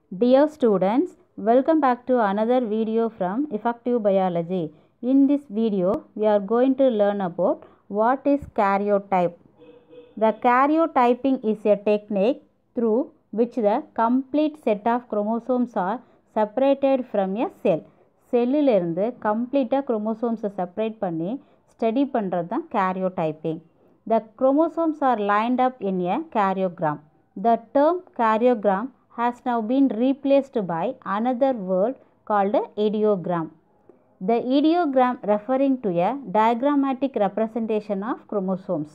Dear students, welcome back to another video from Effective Biology. In this video, we are going to learn about what is karyotype. The karyotyping is a technique through which the complete set of chromosomes are separated from a cell. செல்லிலிருந்து கம்ப்ளீட்டாக குரோமோசோம்ஸை separate பண்ணி study பண்ணுறது தான் karyotyping the chromosomes are lined up in a karyogram the term karyogram has now been replaced by another word called ideogram. The ideogram referring to a diagrammatic representation of chromosomes.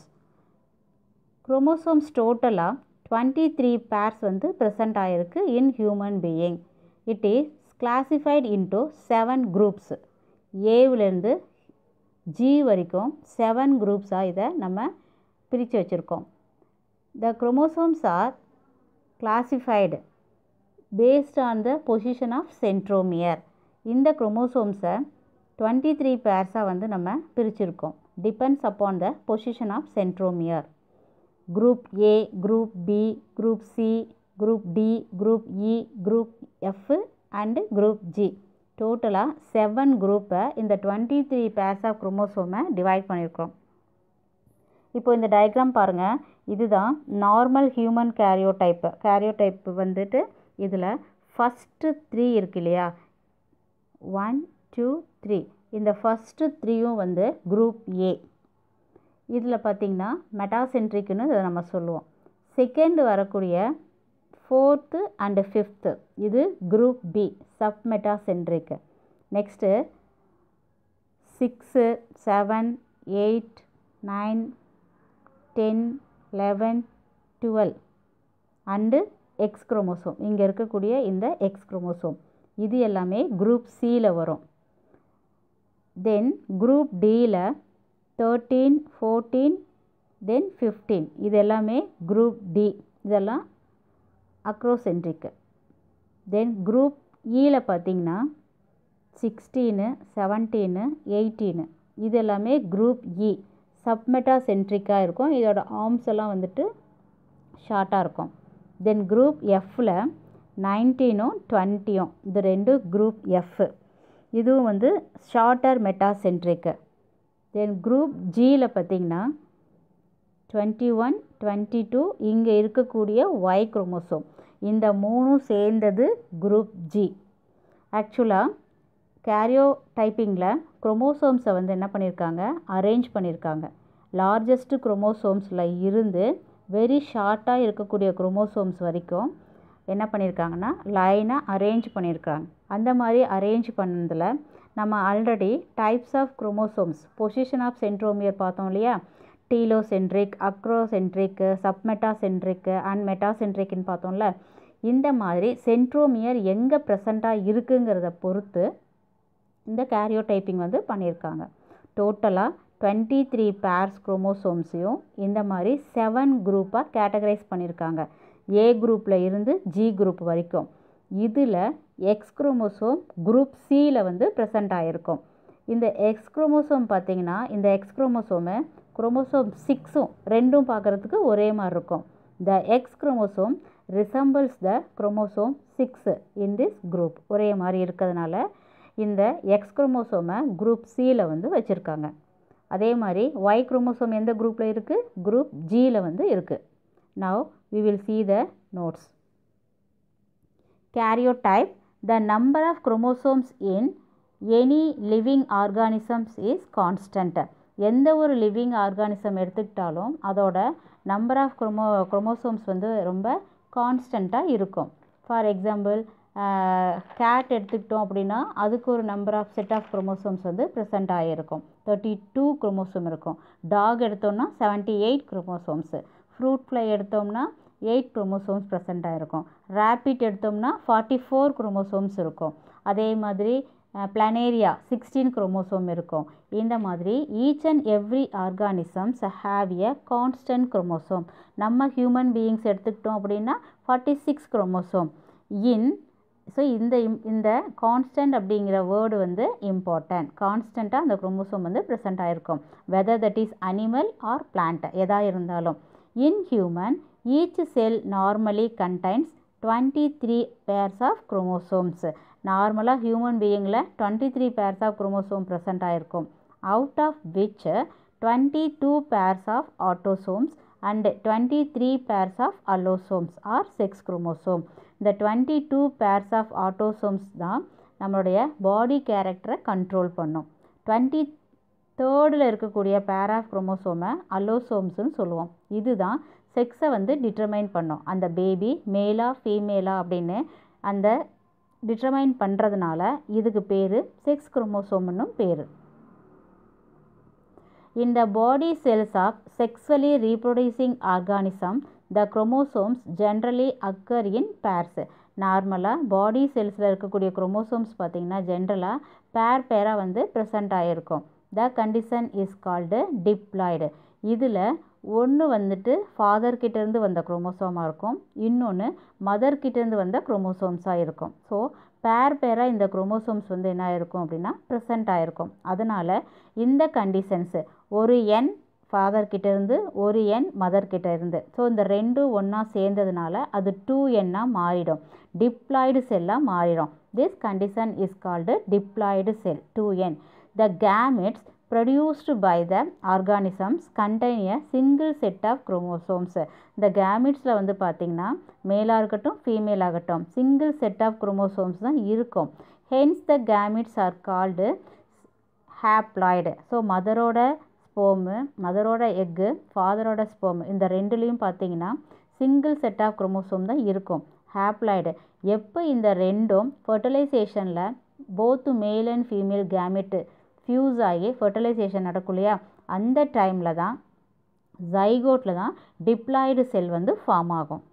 Chromosomes டோட்டலாக twenty three pairs வந்து present ஆகிருக்கு in human being it is classified into seven groups ஏவிலேருந்து G வரைக்கும் seven குரூப்ஸாக இதை நம்ம பிரித்து வச்சுருக்கோம் the chromosomes are classified based on the position of centromere இந்த குரோமோசோம்ஸை டுவெண்ட்டி த்ரீ பேர்ஸாக வந்து நம்ம பிரிச்சிருக்கோம் depends upon the position of centromere group A group B group C group D group E group F and group G டோட்டலாக seven குரூப்பை இந்த twenty three pairs of குரோமோசோமை டிவைட் பண்ணியிருக்கோம் இப்போ இந்த டயக்ராம் பாருங்கள் இதுதான் நார்மல் ஹியூமன் கேரியோடைப்பு கேரியோடைப்பு வந்துட்டு இதில் ஃபஸ்ட்டு த்ரீ இருக்கு இல்லையா ஒன் டூ த்ரீ இந்த ஃபஸ்ட்டு த்ரீயும் வந்து குரூப் ஏ இதில் பார்த்திங்கன்னா மெட்டாசென்ட்ரிக்னு இதை நம்ம சொல்லுவோம் செகண்ட் வரக்கூடிய ஃபோர்த்து அண்டு ஃபிஃப்த்து இது group B sub metacentric next six seven eight nine ten eleven twelve and X chromosome இங்கே இருக்கக்கூடிய இந்த எக்ஸ் குரோமோசோம் இது எல்லாமே குரூப் சியில் வரும் தென் குரூப் டியில் தேர்ட்டீன் ஃபோர்டீன் தென் ஃபிஃப்டீன் இது எல்லாமே குரூப் டி இதெல்லாம் அக்ரோசென்ட்ரிக்கு தென் குரூப் இயில் பார்த்திங்கன்னா சிக்ஸ்டீனு செவன்டீனு எயிட்டீனு இது எல்லாமே குரூப் இ சப்மெட்டா சென்ட்ரிக்காக இருக்கும் இதோட ஆர்ம்ஸ் எல்லாம் வந்துட்டு ஷார்ட்டாக இருக்கும் தென் குரூப் எஃப்பில் நைன்டீனும் டுவெண்ட்டியும் இது ரெண்டு குரூப் எஃப் இதுவும் வந்து ஷார்ட்டர் மெட்டாசென்ட்ரிக்கு தென் குரூப் ஜியில் பார்த்திங்கன்னா டுவெண்ட்டி ஒன் டுவெண்ட்டி டூ இங்கே இருக்கக்கூடிய ஒய் குரோமோசோம் இந்த மூணும் சேர்ந்தது குரூப் ஜி ஆக்சுவலாக கேரியோ டைப்பிங்கில் குரோமோசோம்ஸை வந்து என்ன பண்ணியிருக்காங்க அரேஞ்ச் பண்ணியிருக்காங்க லார்ஜஸ்ட் குரோமோசோம்ஸில் இருந்து வெரி ஷார்ட்டாக இருக்கக்கூடிய குரோமோசோம்ஸ் வரைக்கும் என்ன பண்ணியிருக்காங்கன்னா லைனாக அரேஞ்ச் பண்ணியிருக்காங்க அந்த மாதிரி அரேஞ்ச் பண்ணதில் நம்ம already types of chromosomes position of centromere பார்த்தோம் இல்லையா டீலோசென்ட்ரிக் அக்ரோசென்ட்ரிக்கு சப்மெட்டாசென்ட்ரிக்கு அண்ட் மெட்டாசென்ட்ரிக்னு பார்த்தோம்ல இந்த மாதிரி சென்ட்ரோமியர் எங்கே ப்ரெசண்ட்டாக இருக்குங்கிறத பொறுத்து இந்த கேரியோடைப்பிங் வந்து பண்ணியிருக்காங்க டோட்டலாக டுவெண்ட்டி த்ரீ பேர்ஸ் குரோமோசோம்ஸையும் இந்த மாதிரி செவன் குரூப்பாக கேட்டகரைஸ் பண்ணியிருக்காங்க ஏ குரூப்பில் இருந்து ஜி குரூப் வரைக்கும் இதில் எக்ஸ் குரோமோசோம் குரூப் சியில் வந்து ப்ரெசண்ட் ஆகிருக்கும் இந்த எக்ஸ் குரோமோசோம் பார்த்திங்கன்னா இந்த எக்ஸ் குரோமோசோமு குரோமோசோம் சிக்ஸும் ரெண்டும் பார்க்குறதுக்கு ஒரே மாதிரி இருக்கும் the X chromosome resembles the chromosome six in this group ஒரே மாதிரி இருக்கிறதுனால இந்த எக்ஸ் குரோமோசோமை குரூப் சியில் வந்து வச்சுருக்காங்க அதே மாதிரி ஒய் குரோமோசோம் எந்த குரூப்பில் இருக்குது குரூப் ஜியில் வந்து இருக்குது now we will see the notes karyotype the number of chromosomes in any living organisms is constant எந்த ஒரு லிவிங் ஆர்கானிசம் எடுத்துக்கிட்டாலும் அதோட நம்பர் ஆஃப் குரோமோ குரோமோசோம்ஸ் வந்து ரொம்ப கான்ஸ்டண்ட்டாக இருக்கும் ஃபார் எக்ஸாம்பிள் கேட் எடுத்துக்கிட்டோம் அப்படின்னா அதுக்கு ஒரு number of set of chromosomes வந்து ப்ரெசென்ட் ஆகிருக்கும் தேர்ட்டி டூ குரோமோசோம் இருக்கும் டாக் எடுத்தோம்னா seventy eight chromosomes fruit fly எடுத்தோம்னா எயிட் குரோமோசோம்ஸ் ப்ரெசென்ட் ஆகிருக்கும் ரேபிட் எடுத்தோம்னா ஃபார்ட்டி ஃபோர் குரோமோசோம்ஸ் இருக்கும் அதே மாதிரி பிளானேரியா சிக்ஸ்டீன் குரோமோசோம் இருக்கும் இந்த மாதிரி each and every organisms have a constant chromosome நம்ம ஹியூமன் பீயிங்ஸ் எடுத்துக்கிட்டோம் அப்படின்னா forty six chromosome in so இந்த இந்த கான்ஸ்டன்ட் அப்படிங்கிற வேர்டு வந்து இம்பார்ட்டன்ட் கான்ஸ்டண்ட்டாக அந்த குரோமோசோம் வந்து ப்ரெசென்ட் ஆகிருக்கும் whether that is animal or plant எதாக இருந்தாலும் in human each cell normally contains twenty three pairs of chromosomes நார்மலாக ஹியூமன் பீயிங்கில் twenty three pairs of chromosome present ஆகிருக்கும் out of which twenty two pairs of autosomes and twenty three pairs of allosomes or sex chromosome இந்த twenty two pairs of autosomes தான் நம்மளுடைய பாடி கேரக்டரை control பண்ணும் twenty தேர்டில் இருக்கக்கூடிய pair of குரோமோசோமை அல்லோசோம்ஸ்னு சொல்லுவோம் இதுதான் செக்ஸை வந்து டிட்டர்மைன் பண்ணும் அந்த பேபி மேலா ஃபீமேலா அப்படின்னு அந்த டிட்டர்மைன் பண்ணுறதுனால இதுக்கு பேர் செக்ஸ் குரோமோசோம்னு பேர் In the body cells of sexually reproducing organism, the chromosomes generally occur in pairs. நார்மலாக பாடி செல்ஸில் இருக்கக்கூடிய குரோமோசோம்ஸ் பார்த்திங்கன்னா ஜென்ரலாக பேர் பேராக வந்து ப்ரெசண்ட் ஆகிருக்கும் the condition is called diploid இதில் ஒன்று வந்துட்டு ஃபாதர் கிட்டேருந்து வந்த குரோமோசோமாக இருக்கும் இன்னொன்று மதர் கிட்டேருந்து வந்த குரோமோசோம்ஸாக இருக்கும் ஸோ பேர் பேராக இந்த குரோமோசோம்ஸ் வந்து என்ன ஆயிருக்கும் அப்படின்னா ப்ரெசண்ட் ஆகிருக்கும் அதனால் இந்த கண்டிஷன்ஸு ஒரு எண் ஃபாதர் கிட்டேருந்து ஒரு எண் மதர் கிட்ட இருந்து ஸோ இந்த ரெண்டும் ஒன்றா சேர்ந்ததுனால அது டூ எண்ணாக மாறிடும் டிப்ளாய்டு செல்லாக மாறிடும் this condition is called diploid cell two N the gametes produced by the organisms contain a single set of chromosomes இந்த கேமிட்ஸில் வந்து பார்த்திங்கன்னா மேலாக இருக்கட்டும் ஃபீமேல் ஆகட்டும் சிங்கிள் செட் ஆஃப் குரோமோசோம்ஸ் தான் இருக்கும் hence the gametes are called haploid so மதரோட ஸ்போமு மதரோட எக்கு ஃபாதரோட ஸ்போமு இந்த ரெண்டுலேயும் பார்த்தீங்கன்னா சிங்கிள் செட் ஆஃப் குரோமோசோம் தான் இருக்கும் ஹேப்ளாய்டு எப்போ இந்த ரெண்டும் ஃபர்டிலைசேஷனில் both male and female gamete fuse ஆகி ஃபர்டிலைசேஷன் நடக்கும் இல்லையா அந்த டைமில் தான் ஜைகோட்டில் தான் டிப்ளாய்டு செல் வந்து ஃபார்ம் ஆகும்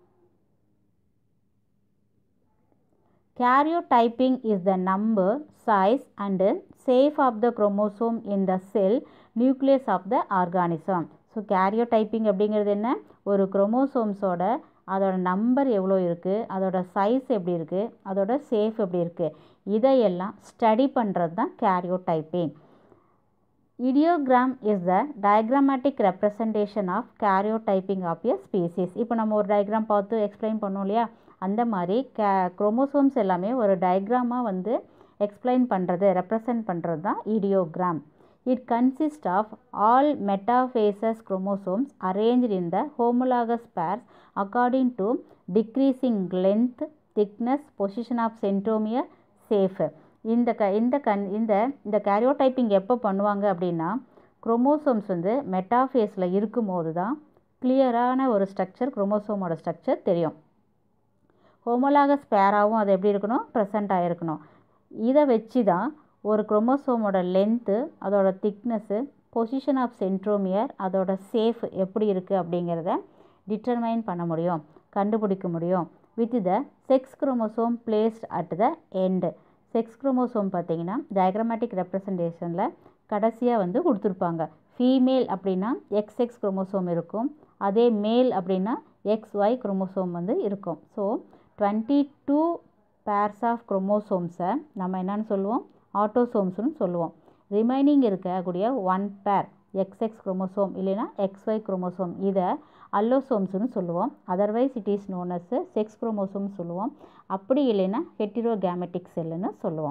Karyotyping is the number, size and shape of the chromosome in the cell nucleus of the organism. So karyotyping அப்படிங்கிறது என்ன ஒரு குரோமோசோம்ஸோட அதோட நம்பர் எவ்வளோ இருக்குது அதோட சைஸ் எப்படி இருக்குது அதோட சேஃப் எப்படி இருக்குது இதையெல்லாம் ஸ்டடி பண்ணுறது தான் karyotyping idiogram is the diagrammatic representation of karyotyping of a species இப்போ நம்ம ஒரு டயக்ராம் பார்த்து எக்ஸ்பிளைன் பண்ணோம் இல்லையா அந்த மாதிரி கே குரோமோசோம்ஸ் எல்லாமே ஒரு டயக்ராமாக வந்து எக்ஸ்பிளைன் பண்ணுறது ரெப்ரசன்ட் பண்ணுறது தான் idiogram it consist of all metaphases chromosomes arranged in the homologous pairs according to decreasing length thickness position of centromere shape இந்த க இந்த கண் இந்த இந்த கேரியோடைப்பிங் எப்போ பண்ணுவாங்க அப்படின்னா குரோமோசோம்ஸ் வந்து மெட்டாஃபேஸில் இருக்கும்போது தான் கிளியரான ஒரு ஸ்ட்ரக்சர் குரோமோசோமோட ஸ்ட்ரக்சர் தெரியும் ஹோமோலாகஸ் பேராகவும் அது எப்படி இருக்கணும் ப்ரெசண்ட் ஆகிருக்கணும் இதை வச்சு தான் ஒரு குரோமோசோமோட லென்த்து அதோட திக்னஸ்ஸு பொசிஷன் ஆஃப் சென்ட்ரோமியர் அதோட சேஃப் எப்படி இருக்குது அப்படிங்கிறத டிட்டர்மைன் பண்ண முடியும் கண்டுபிடிக்க முடியும் with the sex chromosome placed at the end sex chromosome பார்த்தீங்கன்னா டயக்ராமேட்டிக் ரெப்ரசன்டேஷனில் கடைசியாக வந்து கொடுத்துருப்பாங்க ஃபீமேல் அப்படின்னா எக்ஸ் எக்ஸ் குரோமோசோம் இருக்கும் அதே மேல் அப்படின்னா எக்ஸ் ஒய் குரோமோசோம் வந்து இருக்கும் so twenty two pairs of குரோமோசோம்ஸை நம்ம என்னன்னு சொல்லுவோம் ஆட்டோசோம்ஸ்னு சொல்லுவோம் ரிமைனிங் இருக்கக்கூடிய ஒன் பேர் எக்ஸ்எக்ஸ் குரோமோசோம் இல்லைன்னா எக்ஸ்ஒய் குரோமோசோம் இதை அல்லோசோம்ஸ்னு சொல்லுவோம் otherwise it is known as sex chromosome சொல்லுவோம் அப்படி இல்லைன்னா ஹெட்டிரோகேமெட்டிக் செல்லுன்னு சொல்லுவோம்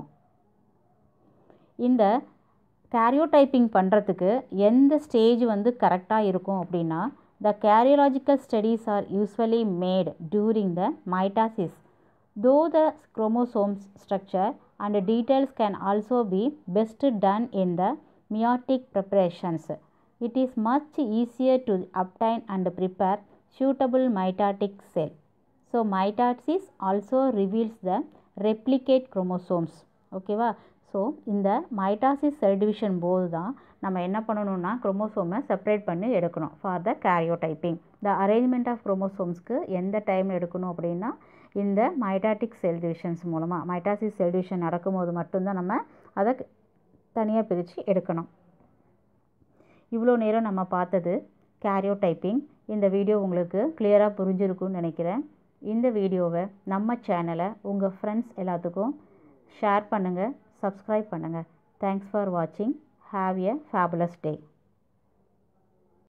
இந்த கேரியோடைப்பிங் பண்ணுறதுக்கு எந்த ஸ்டேஜ் வந்து கரெக்டாக இருக்கும் அப்படின்னா the karyological studies are usually made during the mitosis though the chromosomes structure and details can also be best done in the meiotic preparations it is much easier to obtain and prepare suitable mitotic cell. So mitosis also reveals the replicate chromosomes. ஓகேவா so இந்த mitosis cell division போது தான் நம்ம என்ன பண்ணணும்னா குரோமோசோமை separate பண்ணி எடுக்கணும் for the karyotyping the arrangement of குரோமோசோம்ஸ்க்கு எந்த டைம் எடுக்கணும் அப்படின்னா இந்த மைட்டாட்டிக் செல் டிவிஷன்ஸ் மூலமாக மைட்டாசிஸ் செல் டிவிஷன் நடக்கும்போது மட்டும்தான் நம்ம அதை தனியாக பிரித்து எடுக்கணும் இவ்வளோ நேரம் நம்ம பார்த்தது கேரியோடைப்பிங் இந்த வீடியோ உங்களுக்கு கிளியராக புரிஞ்சிருக்கும்னு நினைக்கிறேன் இந்த வீடியோவை நம்ம சேனலை உங்கள் ஃப்ரெண்ட்ஸ் எல்லாத்துக்கும் ஷேர் பண்ணுங்கள் சப்ஸ்கிரைப் பண்ணுங்கள் தேங்க்ஸ் ஃபார் வாட்சிங் ஹாவ் எ ஃபேபுலஸ் டே